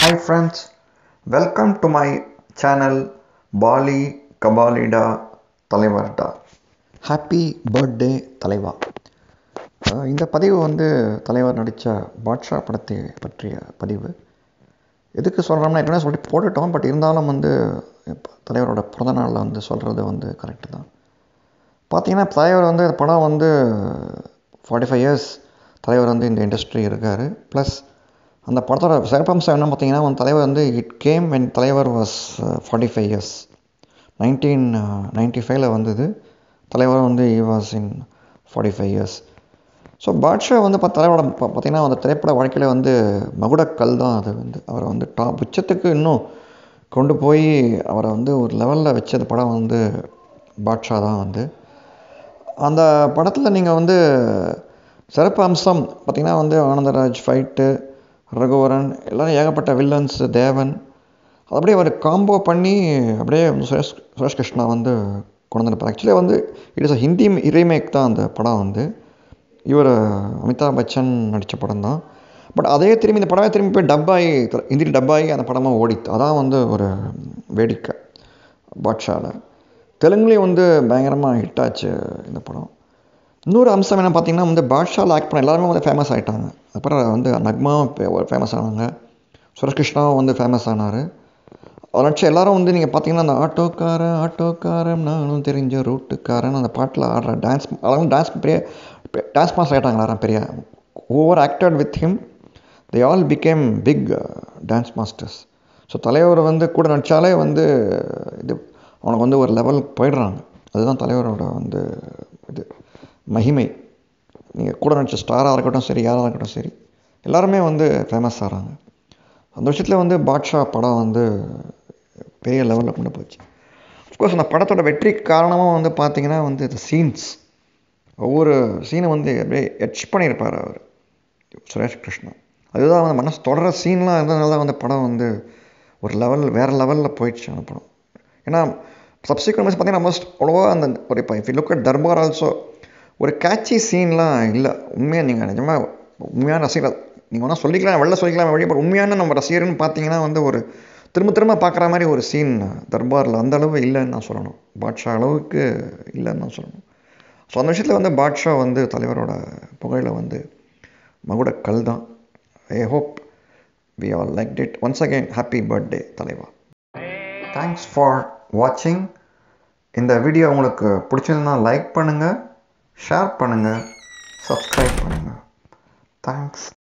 Hi friends, welcome to my channel Bali Kabalida தலைவர்டா happy birthday தலைவா அஹ் இந்த பதிவு வந்து தலைவர் நடித்த பாட்ஷா படத்தை பற்றிய பதிவு எதுக்கு சொல்கிறோம்னா ஏற்கனவே சொல்லிட்டு போட்டுட்டோம் பட் இருந்தாலும் வந்து இப்ப தலைவரோட பிறந்த நாளில் வந்து சொல்கிறது வந்து கரெக்டு தான் பார்த்தீங்கன்னா தலைவர் வந்து இந்த படம் வந்து ஃபார்ட்டி ஃபைவ் இயர்ஸ் தலைவர் வந்து இந்த இண்டஸ்ட்ரி இருக்கார் ப்ளஸ் அந்த படத்தோட சிறப்பம்சம் என்ன பார்த்தீங்கன்னா அந்த தலைவர் வந்து இட் கேம் வென் தலைவர் was forty five years nineteen ninety ஃபைவ்ல வந்தது தலைவர் வந்து இ was in forty five years so Baasha வந்து இப்போ தலைவரோட பா- பார்த்தீங்கன்னா அந்த திரைப்பட வாழ்க்கையில் வந்து மகுடக்கல் தான் அது வந்து அவரை வந்து டாப் உச்சத்துக்கு இன்னும் கொண்டு போய் அவரை வந்து ஒரு லெவலில் வச்சது படம் வந்து பாட்ஷா தான் வந்து அந்த படத்தில் நீங்கள் வந்து சிறப்பு அம்சம் பார்த்திங்கன்னா வந்து ஆனந்தராஜ் ஃபைட்டு ரகுவரன் எல்லோரும் ஏகப்பட்ட வில்லன்ஸ் தேவன் அது அப்படியே ஒரு காம்போ பண்ணி அப்படியே வந்து சுரேஷ் சுரேஷ் கிருஷ்ணா வந்து கொண்டு வந்திருப்பார் ஆக்சுவலி வந்து it is a Hindi remake தான் அந்த படம் வந்து இவர் அமிதாப் பச்சன் நடித்த படம் தான் பட் அதே திரும்பி இந்த படமே திரும்பி போய் டப்பாகி ஹிந்தியில் டப்பாகி அந்த படமாக ஓடித்து அதான் வந்து ஒரு வேடிக்கை பாட்ஷாவில் தெலுங்குலேயும் வந்து பயங்கரமாக ஹிட் ஆச்சு இந்த படம் இன்னொரு அம்சம் என்ன பார்த்தீங்கன்னா வந்து பாட்ஷாவில் ஆக்ட் பண்ண எல்லாருமே வந்து ஃபேமஸ் ஆகிட்டாங்க அப்புறம் வந்து நக்மாவும் ஃபேமஸ் ஆனாங்க சுரேஷ் கிருஷ்ணாவும் வந்து ஃபேமஸ் ஆனார் அவர் நடிச்ச எல்லாரும் வந்து நீங்கள் பார்த்தீங்கன்னா அந்த ஆட்டோக்காரன் ஆட்டோக்காரன் நானும் தெரிஞ்ச ரூட்டுக்காரன் அந்த பாட்டில் ஆடுற டான்ஸ் அவங்க டான்ஸ் பெரிய டான்ஸ் மாஸ்டர் ஆகிட்டாங்க எல்லாரும் பெரிய over acted with him they all become big dance masters so தலைவர் வந்து கூட நடித்தாலே வந்து இது அவனுக்கு வந்து ஒரு லெவல் போயிடுறாங்க அதுதான் தலைவரோட வந்து இது மகிமை நீங்கள் கூட நடிச்ச ஸ்டாராக இருக்கட்டும் சரி யாராக இருக்கட்டும் சரி எல்லாருமே வந்து ஃபேமஸ் ஆகிறாங்க அந்த விஷயத்தில் வந்து பாட்ஷா படம் வந்து பெரிய லெவலில் கொண்டு போச்சு அஃப்கோர்ஸ் அந்த படத்தோட வெற்றிக்கு காரணமாக வந்து பார்த்தீங்கன்னா வந்து இந்த சீன்ஸ் ஒவ்வொரு சீனை வந்து அப்படியே எட்ச் பண்ணியிருப்பார் அவர் சுரேஷ் கிருஷ்ணா அதுதான் வந்து மனசு தொடர சீன்லாம் இருந்ததுனால தான் வந்து படம் வந்து ஒரு லெவல் வேறு லெவலில் போயிடுச்சு அந்த படம் ஏன்னா சப்சிக்வன்ஸ் பார்த்தீங்கன்னா மோஸ்ட் அவ்வளோவா அந்த ஒரு இப்போ if look at Darbar also ஒரு கேட்சி சீன்லாம் இல்லை உண்மையாக நீங்கள் நிஜமாக உண்மையான ரசிகர் நீங்கள் வேணால் சொல்லிக்கலாம் வெளில சொல்லிக்கலாம் வழி பட் உண்மையான நம்ம ரசிகர்னு பார்த்தீங்கன்னா வந்து ஒரு திரும்ப திரும்ப பார்க்குற மாதிரி ஒரு சீன் தர்பாரில் அந்த அளவு இல்லைன்னு நான் சொல்லணும் பாட்ஷா அளவுக்கு இல்லைன்னு நான் சொல்லணும் ஸோ அந்த விஷயத்தில் வந்து பாட்ஷா வந்து தலைவரோட புகழில் வந்து மகுட கல் தான் I hope we all like it once again happy birthday தலைவா தேங்க்ஸ் ஃபார் வாட்சிங் இந்த வீடியோ உங்களுக்கு பிடிச்சிருந்தா லைக் பண்ணுங்கள் ஷேர் பண்ணுங்கள் சப்ஸ்கிரைப் பண்ணுங்கள் தேங்க்ஸ்